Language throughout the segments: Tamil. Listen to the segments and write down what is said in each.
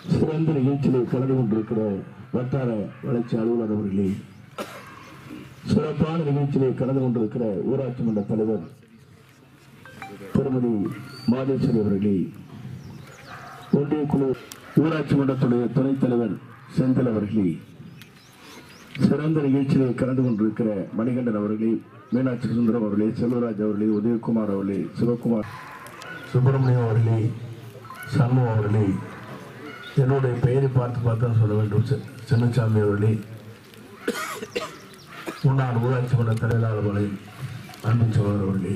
சிறந்த நிகழ்ச்சியிலே கலந்து கொண்டிருக்கிற வட்டார வளர்ச்சி அலுவலர் அவர்களே சிறப்பான நிகழ்ச்சியிலே கலந்து கொண்டிருக்கிற ஊராட்சி மன்ற தலைவர் திருமதி மாதேஸ்வரி அவர்களே ஒன்றிய குழு ஊராட்சி மன்றத்துடைய துணைத் தலைவர் செந்தில் அவர்களே சிறந்த நிகழ்ச்சியிலே கலந்து கொண்டிருக்கிற மணிகண்டன் அவர்களே மீனாட்சி சுந்தரம் அவர்களே செல்வராஜ் அவர்களே உதயகுமார் அவர்களே சிவகுமார் சுப்பிரமணியம் அவர்களே சண்முகம் அவர்களே என்னுடைய பெயரை பார்த்து பார்த்தா சொல்ல வேண்டும் சி- சின்னசாமி அவர்களே முன்னாள் ஊராட்சி மன்ற தலைவர் அவர்களே அன்பு சோழர் அவர்களே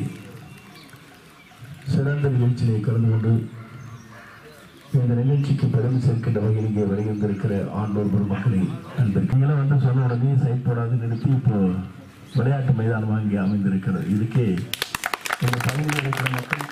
சிறந்த நிகழ்ச்சியை கலந்து கொண்டு இந்த நிகழ்ச்சிக்கு பெருமை சேர்க்கின்ற வகையில் இங்கே வருகின்றிருக்கிற ஆண்டோர் பெருமக்களை அன்பிற்கு நீங்களும் வந்து சொன்ன உடனே செயல்படாது நிறுத்தி இப்போ விளையாட்டு மைதானமாக இங்கே அமைந்திருக்கிறது இதுக்கே இந்த பகுதியில் இருக்கிற மக்கள்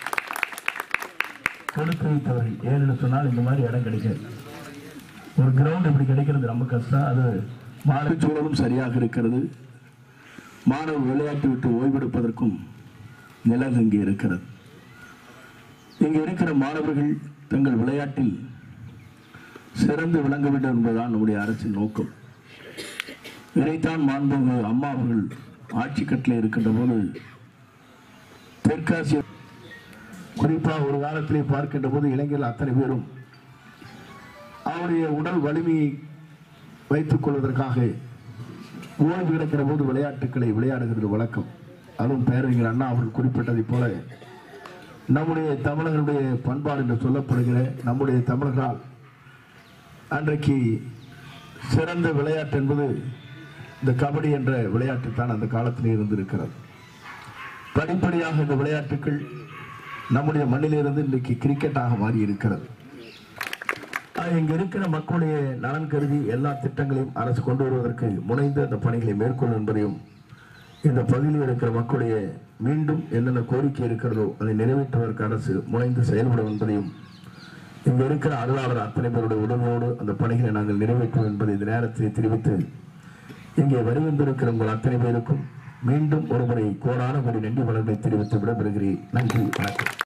கொடுத்து வைத்தவர்கள் ஏன்னு சொன்னால் இந்த மாதிரி இடம் கிடைக்காது ஒரு கிரவுண்ட் இப்படி கிடைக்கிறது ரொம்ப கஷ்டம் அது மாணவ சூழலும் சரியாக இருக்கிறது மாணவர் விளையாட்டு விட்டு ஓய்வெடுப்பதற்கும் நிலம் இங்கே இருக்கிறது இங்கே இருக்கிற மாணவர்கள் தங்கள் விளையாட்டில் சிறந்து விளங்க வேண்டும் என்பதுதான் நம்முடைய அரசின் நோக்கம் இதைத்தான் மாண்புமிகு அம்மா அவர்கள் ஆட்சி கட்டில் இருக்கின்ற போது தெற்காசிய குறிப்பாக ஒரு காலத்திலே பார்க்கின்ற போது இளைஞர்கள் அத்தனை பேரும் அவருடைய உடல் வலிமையை வைத்துக் கொள்வதற்காக ஓய்வு கிடக்கிற போது விளையாட்டுக்களை விளையாடுகிறது வழக்கம் அதுவும் பேரறிஞர் அண்ணா அவர்கள் குறிப்பிட்டதைப் போல நம்முடைய தமிழர்களுடைய பண்பாடு என்று சொல்லப்படுகிற நம்முடைய தமிழர்களால் அன்றைக்கு சிறந்த விளையாட்டு என்பது இந்த கபடி என்ற விளையாட்டு தான் அந்த காலத்தில் இருந்திருக்கிறது படிப்படியாக இந்த விளையாட்டுகள் நம்முடைய மண்ணிலிருந்து இன்றைக்கு கிரிக்கெட்டாக மாறி இருக்கிறது ஆக, இங்க இருக்கிற மக்களுடைய நலன் கருதி எல்லா திட்டங்களையும் அரசு கொண்டு வருவதற்கு முனைந்து அந்த பணிகளை மேற்கொள்ளும் என்பதையும் இந்த பகுதியில் இருக்கிற மக்களுடைய மீண்டும் என்னென்ன கோரிக்கை இருக்கிறதோ அதை நிறைவேற்றுவதற்கு அரசு முனைந்து செயல்படும் என்பதையும் இங்க இருக்கிற அருளாளர் அத்தனை பேருடைய உடலோடு அந்த பணிகளை நாங்கள் நிறைவேற்றுவோம் என்பதை இந்த நேரத்தில் தெரிவித்து இங்கே வருகின்றிருக்கிற உங்கள் அத்தனை பேருக்கும் மீண்டும் ஒருமுறை கோடான கோடி நன்றி வளர்களை தெரிவித்து விடைபெறுகிறேன் நன்றி வணக்கம்